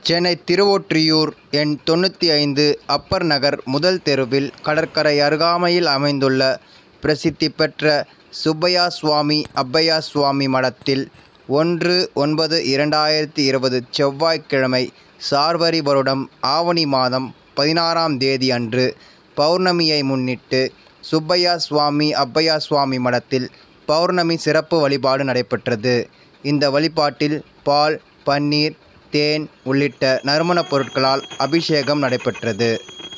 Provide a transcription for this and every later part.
சென்னை திருவொற்றியூர் எண் தொண்ணூற்றி ஐந்து அப்பர் நகர் முதல் தெருவில் கடற்கரை அருகாமையில் அமைந்துள்ள பிரசித்தி பெற்ற சுப்பையா சுவாமி அப்பையா சுவாமி மடத்தில் ஒன்று ஒன்பது இரண்டாயிரத்தி இருபது செவ்வாய்க்கிழமை சார்வரி வருடம் ஆவணி மாதம் பதினாறாம் தேதி அன்று பௌர்ணமியை முன்னிட்டு சுப்பையா சுவாமி அப்பையா சுவாமி மடத்தில் பௌர்ணமி சிறப்பு வழிபாடு நடைபெற்றது இந்த வழிபாட்டில் பால் பன்னீர் தேன் உள்ளிட்ட நறுமணப் பொருட்களால் அபிஷேகம் நடைபெற்றது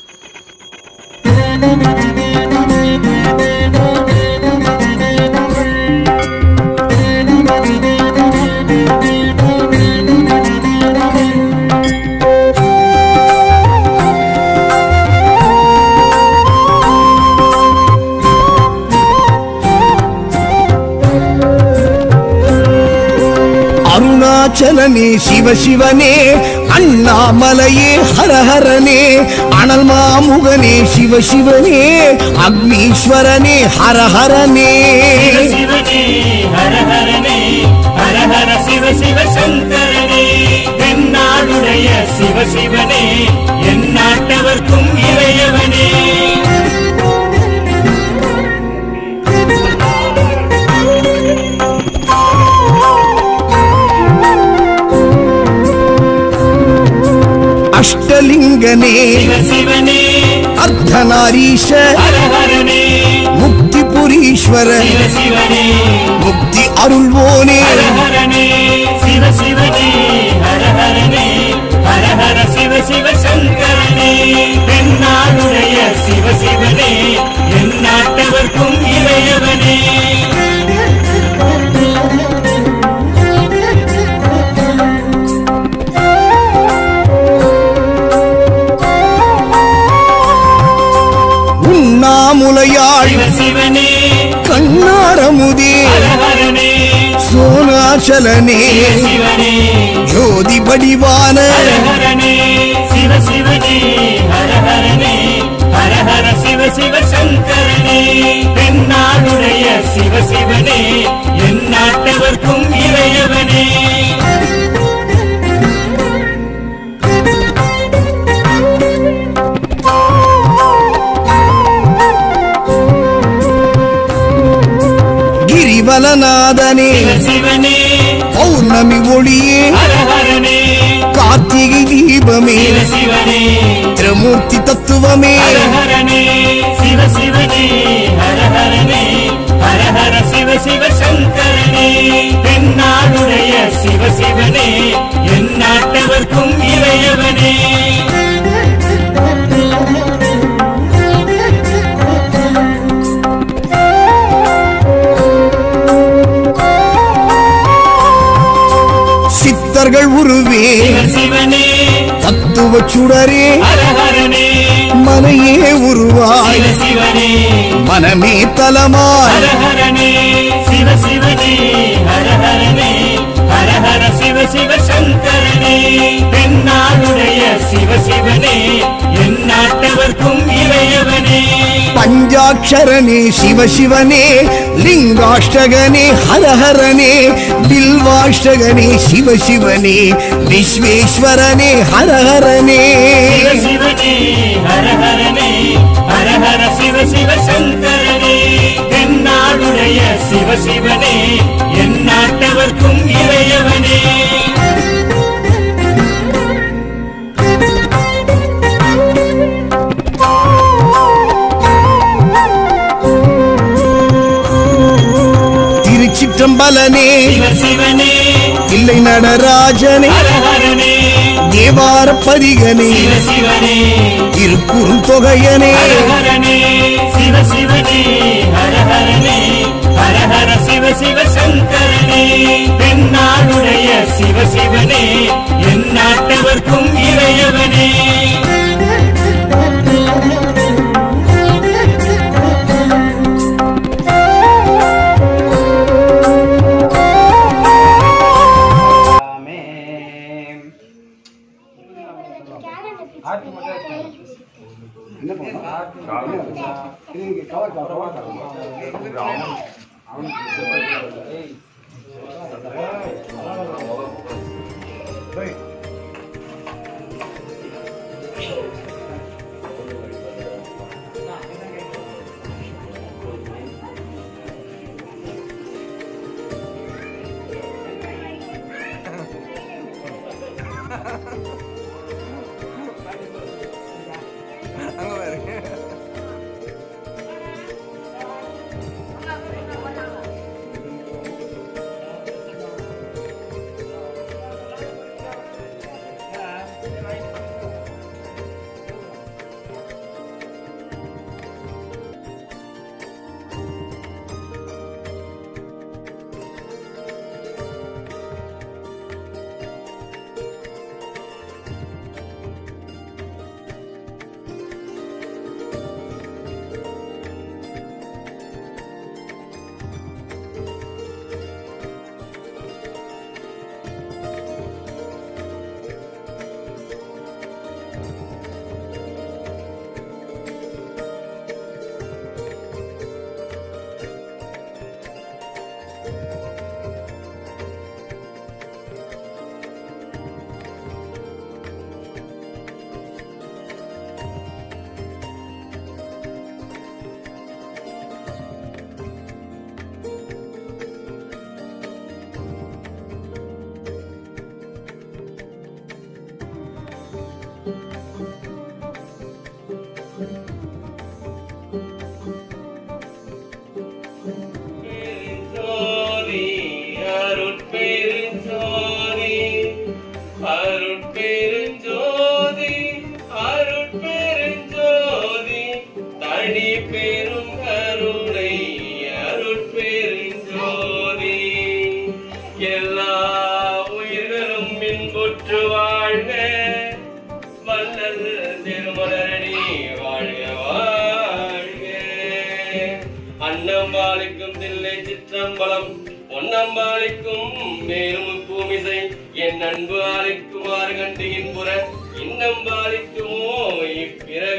அருணாச்சலனே சிவசிவனே அண்ணாமலையே ஹரஹரனே அனல் மாமுகனே சிவசிவனே அக்னீஸ்வரனே ஹரஹரனே சிவனே ஹர ஹரனே ஹர ஹர சிவ சிவ சங்கரனே தென்னாடுடைய சிவ சிவனே என் நாட்டவர்க்கும் இறையவனே அஷ்டலிங்கனே சிவ சிவனே அர்த்தநாரீஷ ஹர ஹரனே முக்திபுரீஸ்வர சிவ சிவனே முக்தி அருள்வோனே ஹர ஹரனே சிவ சிவனே ஹர ஹரனே ஹர ஹர சிவ சிவ சங்கரனே தென்னாடுடைய சிவ சிவனே என் நாட்டவர்க்கும் இறையவனே உண்ணாமுலையாள் சிவ சிவனே கண்ணாரமுதே ஹர ஹரனே சோனாச்சலனே சிவ சிவனே ஜோதி வடிவான ஹர ஹரனே சிவ சிவனே ஹர ஹரனே ஹர ஹர சிவ சிவ சங்கரனே தென்னாடுடைய சிவ சிவனே என் நாட்டவர்க்கும் இறையவனே கிரிவலநாதனே சிவ சிவனே பௌர்ணமி ஒளியே ஹர ஹரனே கார்த்திகை தீபமே சிவ சிவனே திரமூர்த்தி தத்துவமே ஹர ஹரனே சிவ சிவனே ஹர ஹரனே ஹர ஹர சிவ சிவ சங்கரனே தென்னாடுடைய சிவ சிவனே என் நாட்டவர்க்கும் இறையவனே சித்தர்கள் உருவே சிவ சிவனே தத்துவ சுடரே ஹர ஹரனே மனையே உருவாய் சிவ சிவனே மனமே தலமாய் ஹர ஹரனே சிவ சிவனே ஹர ஹரனே ஹர ஹர சிவ சிவ சங்கரனே தென்னாடுடைய சிவ சிவனே என் நாட்டவர்க்கும் இறையவனே பஞ்சாட்சரனே சிவசிவனே லிங்காஷ்டகனே ஹரஹரனே பில்வாஷ்டகனே சிவசிவனே விஸ்வேஸ்வரனே ஹரஹரனே சிவ சிவனே ஹர ஹரனே ஹர ஹர சிவ சிவ சங்கரனே தென்னாடுடைய சிவ சிவனே என் நாட்டவர்க்கும் இறையவனே திருச்சிற்றம்பலனே சிவ சிவனே இல்லை நடராஜனே ஹர ஹரனே தேவார பதிகனே சிவ சிவனே திருக்குறும் தொகையனே ஹர ஹரனே சிவ சிவனே ஹர ஹரனே ஹர ஹர சிவ சிவ சங்கரனே தென்னாடுடைய சிவ சிவனே என் நாட்டவர்க்கும் இறையவனே அவன் திருச்சிற்றம்பலம் பொன்னம்பாளிக்கும் மேலும் பூமிசை என் அன்பு ஆளிக்குமாறு கண்டியின் புற இன்னம்பாளிக்குமோ இப்பிற